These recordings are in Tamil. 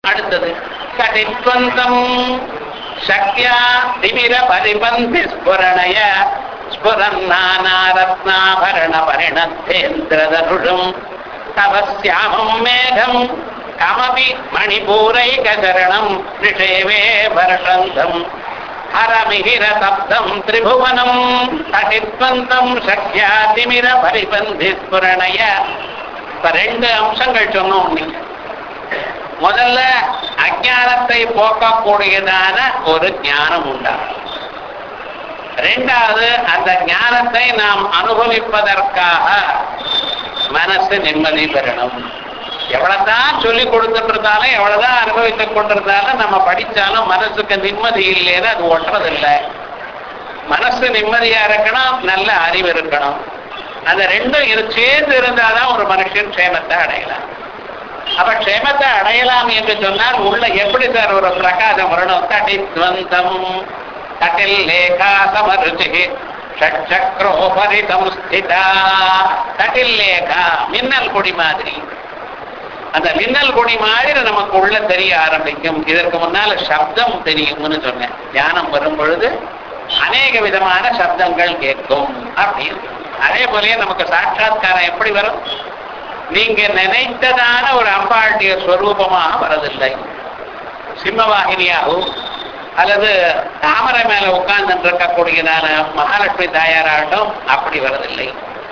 அடுத்தது கடித்வந்தம் சக்தியா திமிர பரிபந்தி ஸ்புரணய ஸ்புரன்னானாரத்னாபரண பரிணத்தேந்திரதனுஷம் தவஸ்யாமம் மேகம் கமபி மணிபூரைகரணம் நிஷேவே வருஷந்தம் ஹரமிகிர சப்தம் திரிபுவனம் தடித்வந்தம் சக்தியா திமிர பரிபந்தி ஸ்புரணய இப்ப ரெண்டு அம்சங்கள் சொன்னோம் நீங்க முதல்ல அஜானத்தை போக்கக்கூடியதான ஒரு ஞானம் உண்டாகும் ரெண்டாவது அந்த ஞானத்தை நாம் அனுபவிப்பதற்காக மனசு நிம்மதி பெறணும் எவ்வளவுதான் சொல்லி கொடுத்துட்டு இருந்தாலும் எவ்வளவுதான் அனுபவித்துக் கொண்டிருந்தாலும் நம்ம படிச்சாலும் மனசுக்கு நிம்மதி இல்லைன்னு அது ஒட்டுறதில்லை மனசு நிம்மதியா இருக்கணும் நல்ல அறிவு இருக்கணும் அந்த ரெண்டும் இரு சேர்ந்து இருந்தாதான் ஒரு மனுஷன் க்ஷேமத்தை அடையலாம் அப்ப க்ஷேமத்தை அடையலாம் என்று சொன்னால் உள்ள எப்படி சார் ஒரு பிரகாசம் வரணும் தடித்வந்தம் தட்டில் லேகா சமருச்சி ஷட்சக்ரோபரி சம்ஸ்திதா தட்டில் லேகா மின்னல் கொடி மாதிரி அந்த மின்னல் கொடி மாதிரி நமக்கு உள்ள தெரிய ஆரம்பிக்கும் இதற்கு முன்னால சப்தம் தெரியும்னு சொன்னேன் தியானம் வரும் பொழுது அநேக விதமான சப்தங்கள் கேட்கும் அப்படின்னு அதே போலயே நமக்கு சாட்சாத்காரம் எப்படி வரும் நீங்க நினைத்ததான ஒரு அம்பாளுடைய ஸ்வரூபமாக வரதில்லை சிம்மவாகினியாகவும் அல்லது தாமரை மேல உட்கார்ந்து இருக்கக்கூடியதான மகாலட்சுமி தாயாராகட்டும் அப்படி வரதில்லை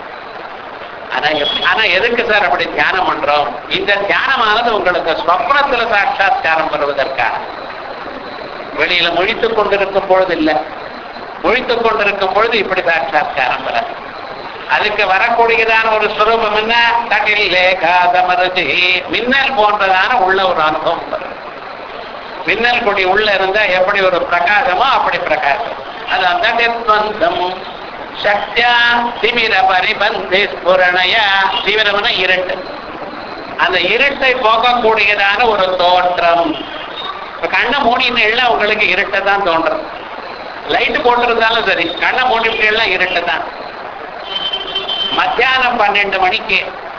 ஆனா எப்- ஆனா எதுக்கு சார் அப்படி தியானம் பண்றோம் இந்த தியானமானது உங்களுக்கு ஸ்வப்னத்துல சாட்சாத்காரம் வருவதற்காக வெளியில முழித்துக் கொண்டிருக்கும் பொழுது இல்லை முழித்துக் கொண்டிருக்கும் பொழுது இப்படி சாட்சாத்காரம் வராது அதுக்கு வரக்கூடியதான ஒரு சுரூபம் என்ன தட்டில் லேகாதமருதி மின்னல் போன்றதான உள்ள ஒரு அனுபவம் வரும் மின்னல் கொடி உள்ள இருந்தா எப்படி ஒரு பிரகாசமோ அப்படி பிரகாசம் அது அந்த நிர்பந்தம் சக்தியா திமிர பரிபந்தி ஸ்புரணய தீவிரமான இருட்டு அந்த இருட்டை போக்கக்கூடியதான ஒரு தோற்றம் இப்ப கண்ணை மூடினீங்கன்னா உங்களுக்கு இருட்டை தான் தோன்றும் லைட் போட்டிருந்தாலும் சரி கண்ணை மூடிட்டீங்கன்னா இருட்டு தான் மத்தியானம் பன்னெண்டு மணிக்கு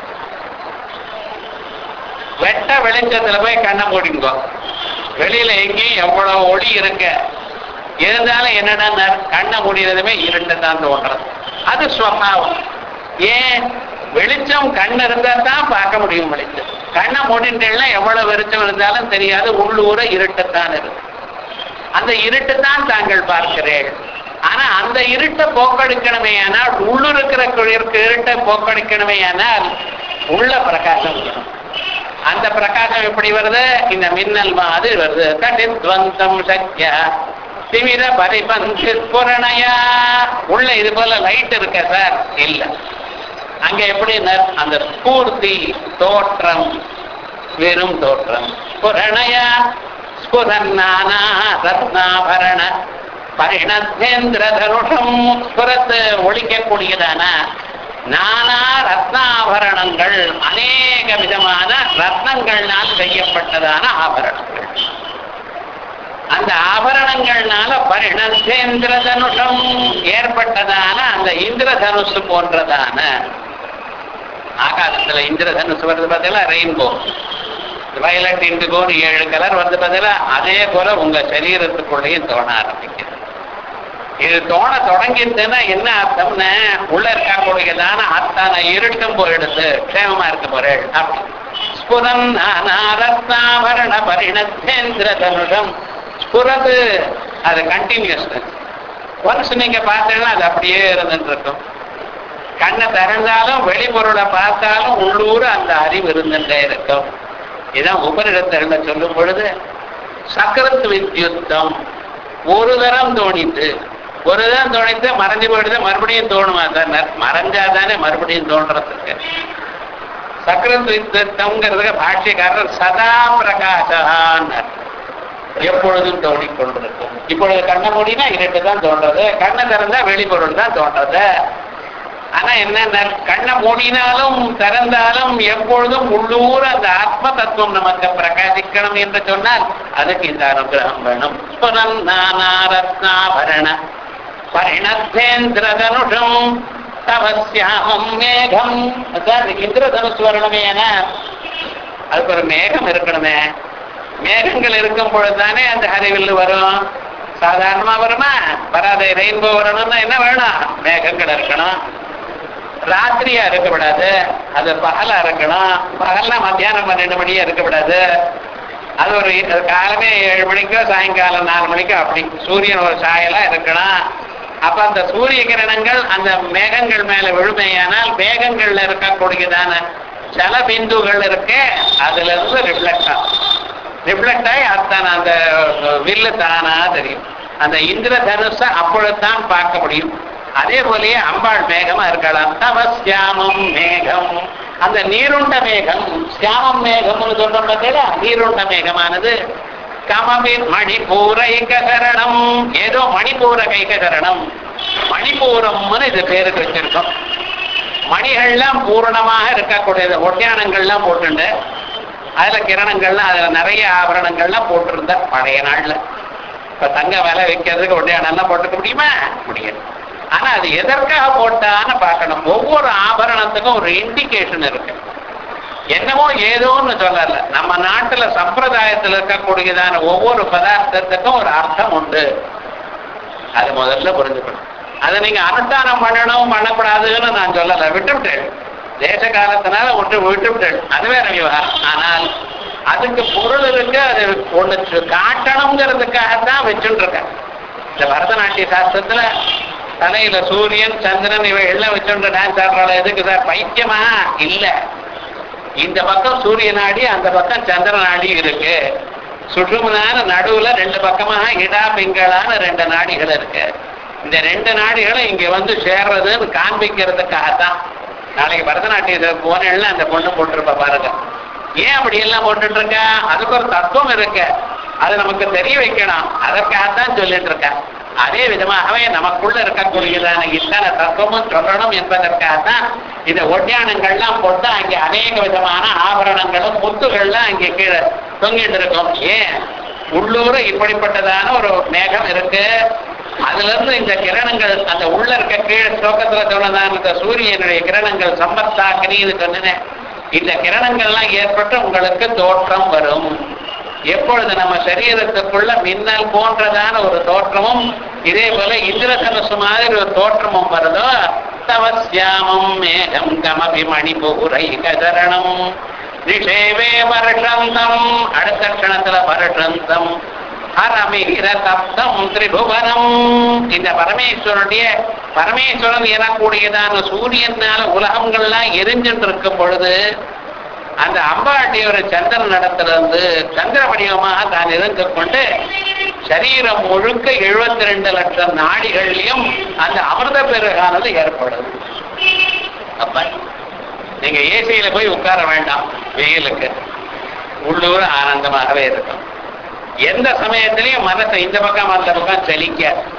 வெட்ட வெளிச்சத்துல போய் கண்ணை மூடிங்கோ வெளியில எங்கேயும் எவ்வளவு ஒளி இருக்க இருந்தாலும் என்னடா கண்ணை மூடினதுமே இருட்டு தான் தோன்றது அது ஸ்வபாவம் ஏன் வெளிச்சம் கண் இருந்தா தான் பார்க்க முடியும் வெளிச்சம் கண்ணை மூடின்றா எவ்வளவு வெளிச்சம் இருந்தாலும் தெரியாது உள்ளூர இருட்டுத்தான் இருக்கு அந்த இருட்டு தான் தாங்கள் பார்க்கிறீர்கள் ஆனா அந்த இருட்டை போக்கடிக்கணுமே ஆனால் உள்ளிருக்கிற குளிருக்கு இருட்டை போக்கடிக்கணுமே ஆனால் உள்ள பிரகாசம் வேணும் அந்த பிரகாசம் எப்படி வருது இந்த மின்னல் மாதிரி வருது கடித்வந்தம் சக்தியா திமிர பரிபந்தி புரணயா உள்ள இது போல லைட் இருக்க சார் இல்ல அங்க எப்படி அந்த ஸ்பூர்த்தி தோற்றம் வெறும் தோற்றம் புரணயா ஸ்புரன்னானா ரத்னாபரண பரிணத்தேந்திர தனுஷம் ஸ்புரத்து ஒழிக்கக்கூடியதான நானா ரத்னாபரணங்கள் அநேக விதமான ரத்னங்கள்னால் செய்யப்பட்டதான ஆபரணங்கள் அந்த ஆபரணங்கள்னால பரிணத்தேந்திர தனுஷம் ஏற்பட்டதான அந்த இந்திர தனுசு போன்றதான ஆகாசத்துல இந்திர தனுசு வருது பார்த்தீங்களா ரெயின்போ வயலட் இண்டுகோன்னு ஏழு கலர் வந்து பார்த்தீங்களா அதே போல உங்க சரீரத்துக்குள்ளேயும் தோண ஆரம்பிக்குது இது தோண தொடங்கிருச்சுன்னா என்ன அர்த்தம்னு உள்ள இருக்கக்கூடியதான அத்தனை இருட்டும் போயிடுது க்ஷேமமா இருக்க போறேன் அப்படி ஸ்புரன் ரத்னாபரண பரிணத்தேந்திர தனுஷம் ஸ்புரது அது கண்டினியூஸ் ஒன்ஸ் நீங்க பார்த்தீங்கன்னா அது அப்படியே இருந்துட்டு இருக்கும் கண்ணை திறந்தாலும் வெளிப்பொருளை பார்த்தாலும் உள்ளூர அந்த அறிவு இருந்துட்டே இருக்கும் இதான் உபரிடத்துல சொல்லும் பொழுது சக்கரத்து வித்யுத்தம் ஒரு தரம் தோணித்து ஒரு தரம் தோணித்து மறைஞ்சு போயிடுது மறுபடியும் தோணுமா சார் மறைஞ்சாதானே மறுபடியும் தோன்றதுக்கு சக்கரத்து வித்யுத்தம்ங்கிறதுக்கு பாஷ்யக்காரர் சதா பிரகாசான்னார் எப்பொழுதும் தோணிக்கொண்டிருக்கும் இப்பொழுது கண்ணை மூடினா இருட்டு தான் தோன்றது கண்ணை திறந்தா வெளிப்பொருள் தான் தோன்றது ஆனா என்ன கண்ணை மூடினாலும் திறந்தாலும் எப்பொழுதும் உள்ளூர அந்த ஆத்ம தத்துவம் நமக்கு பிரகாசிக்கணும் என்று சொன்னால் அதுக்கு இந்த அனுகிரகம் வேணும் புனல் நானாரத்னாபரண பரிணத்தேந்திர தனுஷம் தவசியாமம் மேகம் சார் இந்திர தனுஷ் வரணுமே அதுக்கு ஒரு மேகம் இருக்கணுமே மேகங்கள் இருக்கும் பொழுதுதானே அந்த ஹரிவில்லு வரும் சாதாரணமா வருமா வராது ரெயின்போ வரணும்னா என்ன வேணும் மேகங்கள் இருக்கணும் ராத்திரியா இருக்கக்கூடாது அது பகலா இருக்கணும் பகல்னா மத்தியானம் பன்னெண்டு மணியா இருக்கக்கூடாது அது ஒரு அது காலமே ஏழு மணிக்கோ சாயங்காலம் நாலு மணிக்கோ அப்படி சூரியன் ஒரு சாயலா இருக்கணும் அப்ப அந்த சூரிய கிரணங்கள் அந்த மேகங்கள் மேல விழுமையானால் மேகங்கள்ல இருக்கக்கூடியதான ஜல பிந்துகள் இருக்கு அதுல இருந்து ரிஃப்ளெக்ட் ஆகும் ரிஃப்ளெக்ட் ஆகி அதுதான் அந்த வில்லு தானா தெரியும் அந்த இந்திர தனுஷ அப்பொழுதுதான் பார்க்க முடியும் அதே போலயே அம்பாள் மேகமா இருக்கலாம் தவசியாமம் மேகம் அந்த நீருண்ட மேகம் சியாமம் மேகம்னு சொல்றோம் பார்த்தீங்களா நீருண்ட மேகமானது கமபின் மணிப்பூர கைகரணம் ஏதோ மணிப்பூர கைகரணம் மணிப்பூரம்னு இது பேருக்கு வச்சிருக்கோம் மணிகள்லாம் பூரணமாக இருக்கக்கூடியது ஒட்டியானங்கள்லாம் போட்டுண்டு அதுல கிரணங்கள்லாம் அதுல நிறைய ஆபரணங்கள்லாம் போட்டிருந்த பழைய நாள்ல இப்ப தங்க விலை வைக்கிறதுக்கு ஒட்டியானம்லாம் போட்டுக்க முடியுமா முடியாது ஆனா அது எதற்காக போட்டான்னு பார்க்கணும் ஒவ்வொரு ஆபரணத்துக்கும் ஒரு இண்டிகேஷன் இருக்கு என்னமோ ஏதோன்னு சொல்லல நம்ம நாட்டுல சம்பிரதாயத்துல இருக்கக்கூடியதான ஒவ்வொரு பதார்த்தத்துக்கும் ஒரு அர்த்தம் உண்டு அது முதல்ல புரிஞ்சுக்கணும் அதை நீங்க அனுஷ்டானம் பண்ணணும் பண்ணக்கூடாதுன்னு நான் சொல்லல விட்டுவிட்டேன் தேச காலத்தினால ஒன்று விட்டுவிட்டேன் அது வேற விவகாரம் ஆனால் அதுக்கு பொருள் இருக்கு அது ஒண்ணு சு- காட்டணுங்கிறதுக்காகத்தான் வச்சுட்டு இருக்கேன் இந்த பரதநாட்டிய சாஸ்திரத்துல தலையில சூரியன் சந்திரன் இவை எல்லாம் வச்சுட்டு டான்ஸ் ஆடுறாள் எதுக்கு சார் பைத்தியமா இல்ல இந்த பக்கம் சூரிய நாடி அந்த பக்கம் சந்திர நாடி இருக்கு சுற்றுமுனான நடுவுல ரெண்டு பக்கமாக இடா பிங்களான ரெண்டு நாடிகள் இருக்கு இந்த ரெண்டு நாடிகளும் இங்க வந்து சேர்றதுன்னு காண்பிக்கிறதுக்காகத்தான் நாளைக்கு பரதநாட்டியத்தில் போனேன்னா அந்த பொண்ணு போட்டிருப்பா பாருங்க ஏன் அப்படி எல்லாம் போட்டுட்டு இருக்கா அதுக்கு ஒரு தத்துவம் இருக்கு அது நமக்கு தெரிய வைக்கணும் அதற்காகத்தான் சொல்லிட்டு இருக்கேன் அதே விதமாகவே நமக்குள்ள இருக்கக்கூடியதான இத்தனை தத்துவமும் சொல்லணும் என்பதற்காகத்தான் இந்த ஒட்டியானங்கள்லாம் போட்டு அங்கே அநேக விதமான ஆபரணங்களும் முத்துகள்லாம் அங்கே கீழே தொங்கிட்டு இருக்கும் ஏன் உள்ளூர இப்படிப்பட்டதான ஒரு மேகம் இருக்கு அதுல இருந்து இந்த கிரணங்கள் அந்த உள்ள இருக்க கீழே ஸ்லோகத்துல சொன்னதான இந்த சூரியனுடைய கிரணங்கள் சம்பத்தாக்கினின்னு சொன்னேன் இந்த கிரணங்கள்லாம் ஏற்பட்டு உங்களுக்கு தோற்றம் வரும் எப்பொழுது நம்ம சரீரத்துக்குள்ள மின்னல் போன்றதான ஒரு தோற்றமும் இதே போல இந்திரதனுசு மாதிரி ஒரு தோற்றமும் வருதோ தவசியாமம் மேகம் கமபி மணிபூரை கதரணம் நிஷேவே வருஷந்தம் அடுத்த க்ஷணத்துல வருஷந்தம் ஹரமிகிர தப்தம் திரிபுவனம் இந்த பரமேஸ்வரனுடைய பரமேஸ்வரன் எனக்கூடியதான சூரியனால உலகங்கள்லாம் எரிஞ்சுட்டு இருக்கும் பொழுது அந்த அம்பாட்டிய ஒரு சந்திரன் நடத்துல இருந்து சந்திர வடிவமாக தான் இருந்து கொண்டு சரீரம் முழுக்க 72 ரெண்டு லட்சம் நாடிகள்லயும் அந்த அமிர்த பெருகானது ஏற்படும் அப்ப நீங்க ஏசியில போய் உட்கார வேண்டாம் வெயிலுக்கு உள்ளூர் ஆனந்தமாகவே இருக்கும் எந்த சமயத்திலையும் மனசை இந்த பக்கம் அந்த பக்கம் செலிக்க